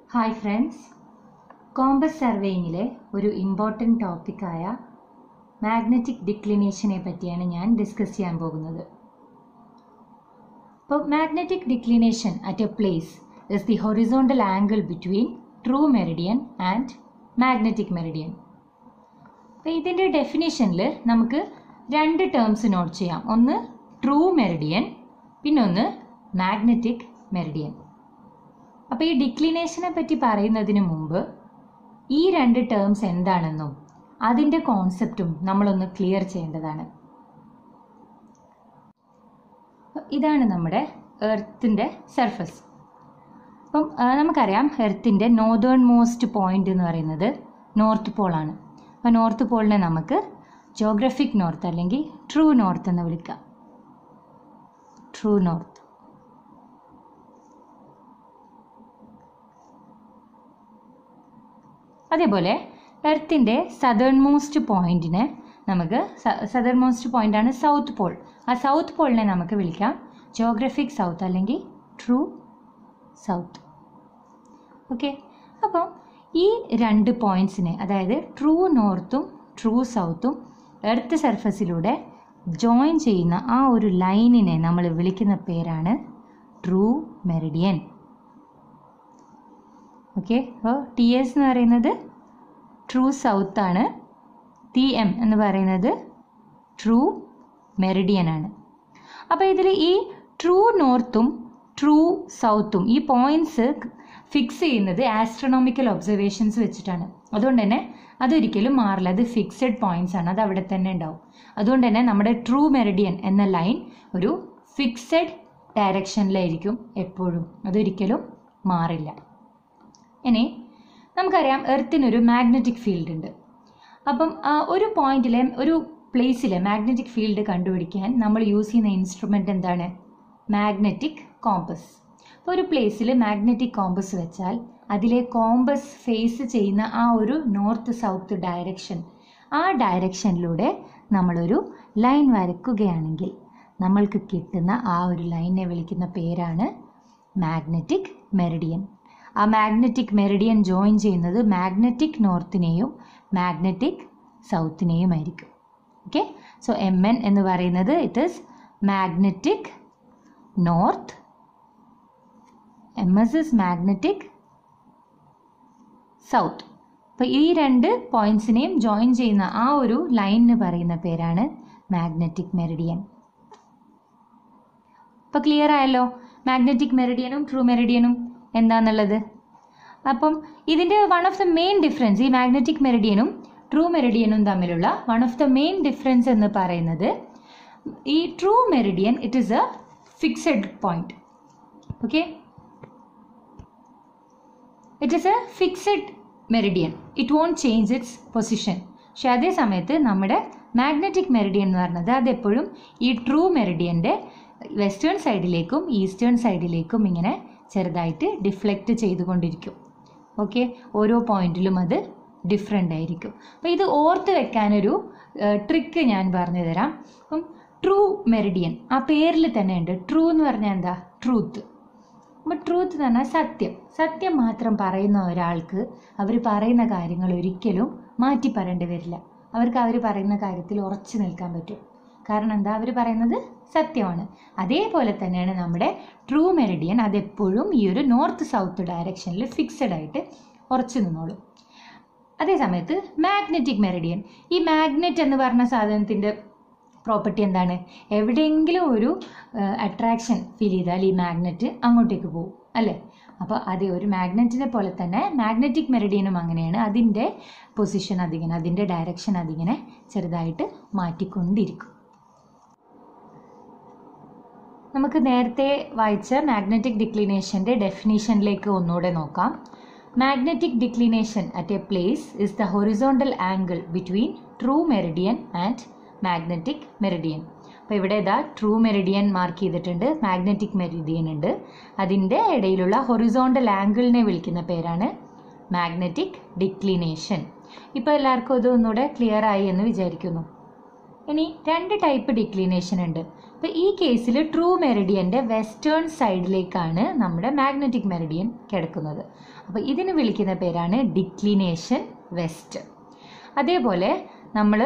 hi friends compass സർവേയിങ്ങിലെ ഒരു important ടോപ്പിക്കായ magnetic ഡിക്ലിനേഷനെ പറ്റിയാണ് ഞാൻ ഡിസ്കസ് ചെയ്യാൻ പോകുന്നത് അപ്പോൾ magnetic declination at a place is the horizontal angle between true meridian and magnetic meridian അപ്പോൾ ഇതിൻ്റെ ഡെഫിനേഷനിൽ നമുക്ക് രണ്ട് ടേംസ് നോട്ട് ചെയ്യാം ഒന്ന് ട്രൂ മെറിഡിയൻ പിന്നെ ഒന്ന് മാഗ്നറ്റിക് മെറിഡിയൻ അപ്പോൾ ഈ ഡിക്ലിനേഷനെ പറ്റി പറയുന്നതിന് മുമ്പ് ഈ രണ്ട് ടേംസ് എന്താണെന്നും അതിൻ്റെ കോൺസെപ്റ്റും നമ്മളൊന്ന് ക്ലിയർ ചെയ്യേണ്ടതാണ് ഇതാണ് നമ്മുടെ എർത്തിൻ്റെ സർഫസ് അപ്പം ആ, നമുക്കറിയാം എർത്തിൻ്റെ നോർത്തേൺ മോസ്റ്റ് പോയിന്റ് എന്ന് പറയുന്നത് നോർത്ത് പോളാണ് അപ്പോൾ നോർത്ത് പോളിനെ നമുക്ക് ജോഗ്രഫിക് നോർത്ത് അല്ലെങ്കിൽ ട്രൂ നോർത്ത് എന്ന് വിളിക്കാം ട്രൂ നോർത്ത് അതേപോലെ എർത്തിൻ്റെ സദേൺ മോസ്റ്റ് പോയിന്റിനെ നമുക്ക് സദേൺ മോസ്റ്റ് പോയിന്റാണ് സൗത്ത് പോൾ ആ സൗത്ത് പോളിനെ നമുക്ക് വിളിക്കാം ജോഗ്രഫിക് സൗത്ത് അല്ലെങ്കിൽ ട്രൂ സൗത്ത് ഓക്കെ അപ്പം ഈ രണ്ട് പോയിന്റ്സിനെ അതായത് ട്രൂ നോർത്തും ട്രൂ സൗത്തും എർത്ത് സർഫസിലൂടെ ജോയിൻ ചെയ്യുന്ന ആ ഒരു ലൈനിനെ നമ്മൾ വിളിക്കുന്ന പേരാണ് ട്രൂ മെറിഡിയൻ ഓക്കെ അപ്പോൾ ടി എസ് എന്ന് പറയുന്നത് ട്രൂ സൗത്ത് ആണ് ടി എം എന്ന് പറയുന്നത് ട്രൂ മെറിഡിയൻ ആണ് അപ്പോൾ ഇതിൽ ഈ ട്രൂ നോർത്തും ട്രൂ സൗത്തും ഈ പോയിന്റ്സ് ഫിക്സ് ചെയ്യുന്നത് ആസ്ട്രോണോമിക്കൽ ഒബ്സർവേഷൻസ് വെച്ചിട്ടാണ് അതുകൊണ്ട് തന്നെ അതൊരിക്കലും മാറില്ല അത് ഫിക്സഡ് പോയിന്റ്സ് ആണ് അത് അവിടെ തന്നെ ഉണ്ടാവും അതുകൊണ്ട് തന്നെ നമ്മുടെ ട്രൂ മെറിഡിയൻ എന്ന ലൈൻ ഒരു ഫിക്സഡ് ഡയറക്ഷനിലായിരിക്കും എപ്പോഴും അതൊരിക്കലും മാറില്ല ഇനി നമുക്കറിയാം എർത്തിനൊരു മാഗ്നറ്റിക് ഫീൽഡ് ഉണ്ട് അപ്പം ആ, ഒരു പോയിന്റിലെ ഒരു പ്ലേസിലെ മാഗ്നറ്റിക് ഫീൽഡ് കണ്ടുപിടിക്കാൻ നമ്മൾ യൂസ് ചെയ്യുന്ന ഇൻസ്ട്രുമെൻ്റ് എന്താണ് മാഗ്നറ്റിക് കോമ്പസ് അപ്പോൾ ഒരു പ്ലേസിൽ മാഗ്നറ്റിക് കോമ്പസ് വെച്ചാൽ അതിലെ കോമ്പസ് ഫേസ് ചെയ്യുന്ന ആ ഒരു നോർത്ത് സൗത്ത് ഡയറക്ഷൻ ആ ഡയറക്ഷനിലൂടെ നമ്മളൊരു ലൈൻ വരയ്ക്കുകയാണെങ്കിൽ നമ്മൾക്ക് കിട്ടുന്ന ആ ഒരു ലൈനെ വിളിക്കുന്ന പേരാണ് മാഗ്നറ്റിക് മെറിഡിയൻ ആ മാഗ്നറ്റിക് മെറിഡിയൻ ജോയിൻ ചെയ്യുന്നത് മാഗ്നറ്റിക് നോർത്തിനെയും മാഗ്നറ്റിക് സൗത്തിനെയും ആയിരിക്കും ഓക്കെ സോ എം എൻ എന്ന് പറയുന്നത് it is magnetic north M S is magnetic south അപ്പോൾ ഈ രണ്ട് പോയിന്റ്സിനെയും ജോയിൻ ചെയ്യുന്ന ആ ഒരു ലൈനിന് പറയുന്ന പേരാണ് മാഗ്നറ്റിക് മെറിഡിയൻ അപ്പോൾ ക്ലിയർ ആയല്ലോ മാഗ്നറ്റിക് മെറിഡിയനും ട്രൂ മെറിഡിയനും എന്താണെന്നുള്ളത് അപ്പം ഇതിൻ്റെ one of the main difference ഈ മാഗ്നറ്റിക് മെറിഡിയനും ട്രൂ മെറിഡിയനും തമ്മിലുള്ള one of the main difference എന്ന് പറയുന്നത് ഈ true meridian it is a fixed point okay it is a fixed meridian it won't change its position പക്ഷെ അതേ സമയത്ത് നമ്മുടെ മാഗ്നറ്റിക് മെറിഡിയൻ എന്ന് പറയുന്നത് അതെപ്പോഴും ഈ ട്രൂ മെറിഡിയൻ്റെ വെസ്റ്റേൺ സൈഡിലേക്കും ഈസ്റ്റേൺ സൈഡിലേക്കും ഇങ്ങനെ ചെറുതായിട്ട് ഡിഫ്ലക്റ്റ് ചെയ്തുകൊണ്ടിരിക്കും ഓക്കെ ഓരോ പോയിന്റിലും അത് ഡിഫറെൻ്റ് ആയിരിക്കും അപ്പോൾ ഇത് ഓർത്ത് വെക്കാനൊരു ട്രിക്ക് ഞാൻ പറഞ്ഞു തരാം അപ്പം ട്രൂ മെറിഡിയൻ ആ പേരിൽ തന്നെ ഉണ്ട് ട്രൂ എന്ന് പറഞ്ഞാൽ എന്താ ട്രൂത്ത് അപ്പോൾ ട്രൂത്ത് എന്ന് പറഞ്ഞാൽ സത്യം സത്യം മാത്രം പറയുന്ന ഒരാൾക്ക് അവർ പറയുന്ന കാര്യങ്ങൾ ഒരിക്കലും മാറ്റി പറയേണ്ടി വരില്ല അവർക്ക് അവർ പറയുന്ന കാര്യത്തിൽ ഉറച്ചു നിൽക്കാൻ പറ്റും കാരണം എന്താ അവർ പറയുന്നത് സത്യമാണ് അതേപോലെ തന്നെയാണ് നമ്മുടെ ട്രൂ മെറിഡിയൻ അതെപ്പോഴും ഈ ഒരു നോർത്ത് സൗത്ത് ഡയറക്ഷനിൽ ഫിക്സഡ് ആയിട്ട് ഉറച്ചു നിന്നോളും അതേ സമയത്ത് മാഗ്നറ്റിക് മെറിഡിയൻ ഈ മാഗ്നറ്റ് എന്ന് പറഞ്ഞ സാധനത്തിൻ്റെ പ്രോപ്പർട്ടി എന്താണ് എവിടെയെങ്കിലും ഒരു അട്രാക്ഷൻ ഫീൽ ചെയ്താൽ ഈ മാഗ്നറ്റ് അങ്ങോട്ടേക്ക് പോകും അല്ലേ അപ്പോൾ അതേ ഒരു മാഗ്നറ്റിനെ പോലെ തന്നെ മാഗ്നറ്റിക് മെറിഡിയനും അങ്ങനെയാണ് അതിൻ്റെ പൊസിഷൻ അതിങ്ങനെ അതിൻ്റെ ഡയറക്ഷൻ അതിങ്ങനെ ചെറുതായിട്ട് മാറ്റിക്കൊണ്ടിരിക്കും നമുക്ക് നേരത്തെ വായിച്ച മാഗ്നറ്റിക് ഡിക്ലിനേഷൻ്റെ ഡെഫിനേഷനിലേക്ക് ഒന്നുകൂടെ നോക്കാം magnetic declination at a place is the horizontal angle between true meridian and magnetic meridian അപ്പോൾ ഇവിടെ ഇതാ ട്രൂ മെറിഡിയൻ മാർക്ക് ചെയ്തിട്ടുണ്ട് മാഗ്നറ്റിക് മെറിഡിയൻ ഉണ്ട് അതിൻ്റെ ഇടയിലുള്ള ഹൊറിസോണ്ടൽ ആംഗിളിനെ വിളിക്കുന്ന പേരാണ് മാഗ്നറ്റിക് ഡിക്ലിനേഷൻ ഇപ്പോൾ എല്ലാവർക്കും ഇത് ഒന്നുകൂടെ ക്ലിയർ ആയി എന്ന് വിചാരിക്കുന്നു ഇനി രണ്ട് ടൈപ്പ് ഡിക്ലിനേഷൻ ഉണ്ട് അപ്പോൾ ഈ കേസിൽ ട്രൂ മെറിഡിയൻ്റെ വെസ്റ്റേൺ സൈഡിലേക്കാണ് നമ്മുടെ മാഗ്നറ്റിക് മെറിഡിയൻ കിടക്കുന്നത് അപ്പോൾ ഇതിന് വിളിക്കുന്ന പേരാണ് ഡിക്ലിനേഷൻ വെസ്റ്റ് അതേപോലെ നമ്മൾ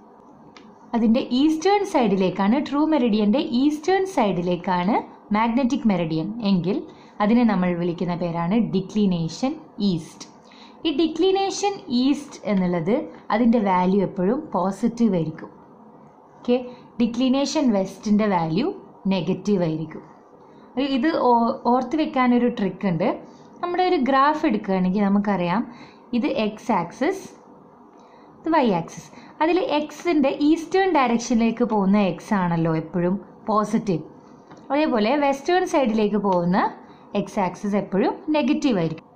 അതിൻ്റെ ഈസ്റ്റേൺ സൈഡിലേക്കാണ് ട്രൂ മെറിഡിയൻ്റെ ഈസ്റ്റേൺ സൈഡിലേക്കാണ് മാഗ്നറ്റിക് മെറിഡിയൻ എങ്കിൽ അതിനെ നമ്മൾ വിളിക്കുന്ന പേരാണ് ഡിക്ലിനേഷൻ ഈസ്റ്റ് ഈ ഡിക്ലിനേഷൻ ഈസ്റ്റ് എന്നുള്ളത് അതിൻ്റെ വാല്യൂ എപ്പോഴും പോസിറ്റീവ് ആയിരിക്കും ഓക്കെ ഡിക്ലിനേഷൻ വെസ്റ്റിൻ്റെ വാല്യൂ നെഗറ്റീവ് ആയിരിക്കും ഇത് ഓ- ഓർത്ത് വെക്കാനൊരു ട്രിക്ക് ഉണ്ട് നമ്മുടെ ഒരു ഗ്രാഫ് എടുക്കുകയാണെങ്കിൽ നമുക്കറിയാം ഇത് എക്സ് ആക്സിസ് ഇത് വൈ ആക്സിസ് അതിൽ എക്സിൻ്റെ ഈസ്റ്റേൺ ഡയറക്ഷനിലേക്ക് പോകുന്ന എക്സ് ആണല്ലോ എപ്പോഴും പോസിറ്റീവ് അതേപോലെ വെസ്റ്റേൺ സൈഡിലേക്ക് പോകുന്ന എക്സ് ആക്സിസ് എപ്പോഴും നെഗറ്റീവ് ആയിരിക്കും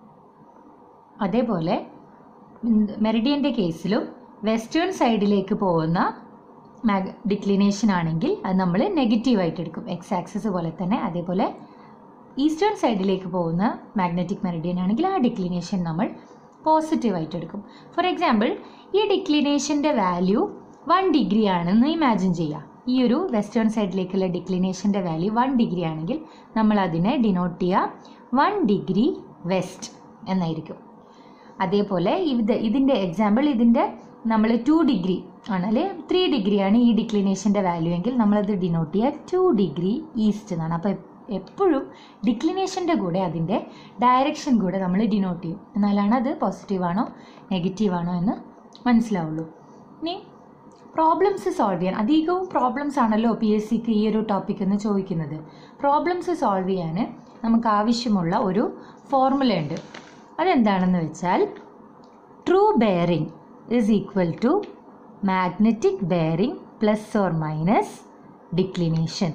അതേപോലെ മെറിഡിയൻ്റെ കേസിലും വെസ്റ്റേൺ സൈഡിലേക്ക് പോകുന്ന മാഗ് ഡിക്ലിനേഷൻ ആണെങ്കിൽ അത് നമ്മൾ നെഗറ്റീവായിട്ട് എടുക്കും എക്സ് ആക്സിസ് പോലെ തന്നെ അതേപോലെ ഈസ്റ്റേൺ സൈഡിലേക്ക് പോകുന്ന മാഗ്നറ്റിക് മെറിഡിയൻ ആണെങ്കിൽ ആ ഡിക്ലിനേഷൻ നമ്മൾ പോസിറ്റീവായിട്ട് എടുക്കും ഫോർ എക്സാമ്പിൾ ഈ ഡിക്ലിനേഷൻ്റെ വാല്യൂ വൺ ഡിഗ്രി ആണെന്ന് ഇമാജിൻ ചെയ്യുക ഈ ഒരു വെസ്റ്റേൺ സൈഡിലേക്കുള്ള ഡിക്ലിനേഷൻ്റെ വാല്യൂ വൺ ഡിഗ്രി ആണെങ്കിൽ നമ്മൾ അതിനെ ഡിനോട്ട് ചെയ്യുക വൺ ഡിഗ്രി വെസ്റ്റ് എന്നായിരിക്കും അതേപോലെ ഇത് ഇതിൻ്റെ എക്സാമ്പിൾ ഇതിൻ്റെ നമ്മൾ ടു ഡിഗ്രി ആണ് അല്ലെ ത്രീ ഡിഗ്രിയാണ് ഈ ഡിക്ലിനേഷൻ്റെ വാല്യൂ എങ്കിൽ നമ്മളത് ഡിനോട്ട് ചെയ്യുക ടു ഡിഗ്രി ഈസ്റ്റ് എന്നാണ് അപ്പോൾ എപ്പോഴും ഡിക്ലിനേഷൻ്റെ കൂടെ അതിൻ്റെ ഡയറക്ഷൻ കൂടെ നമ്മൾ ഡിനോട്ട് ചെയ്യും എന്നാലാണ് അത് പോസിറ്റീവാണോ നെഗറ്റീവാണോ എന്ന് മനസ്സിലാവുള്ളൂ ഇനി പ്രോബ്ലംസ് സോൾവ് ചെയ്യാൻ അധികവും പ്രോബ്ലംസ് ആണല്ലോ പി എസ് സിക്ക് ഈ ഒരു ടോപ്പിക് എന്ന് ചോദിക്കുന്നത് പ്രോബ്ലംസ് സോൾവ് ചെയ്യാൻ നമുക്ക് ആവശ്യമുള്ള ഒരു ഫോർമുല ഉണ്ട് അതെന്താണെന്ന് വെച്ചാൽ true bearing is equal to magnetic bearing plus or minus declination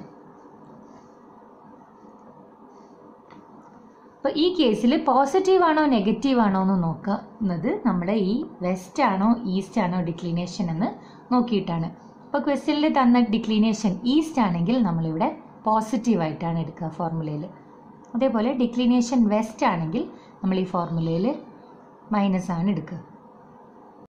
അപ്പോൾ ഈ കേസിൽ പോസിറ്റീവ് ആണോ നെഗറ്റീവ് ആണോ എന്ന് നോക്കുന്നത് നമ്മുടെ ഈ വെസ്റ്റ് ആണോ ഈസ്റ്റ് ആണോ ഡിക്ലിനേഷൻ എന്ന് നോക്കിയിട്ടാണ് അപ്പോൾ ക്വസ്റ്റ്യനിൽ തന്ന ഡിക്ലിനേഷൻ ഈസ്റ്റ് ആണെങ്കിൽ നമ്മളിവിടെ പോസിറ്റീവ് ആയിട്ടാണ് എടുക്കുക ഫോർമുലയിൽ അതേപോലെ ഡിക്ലിനേഷൻ വെസ്റ്റ് ആണെങ്കിൽ നമ്മൾ ഈ ഫോർമുലയിൽ മൈനസ് ആണ് എടുക്കുക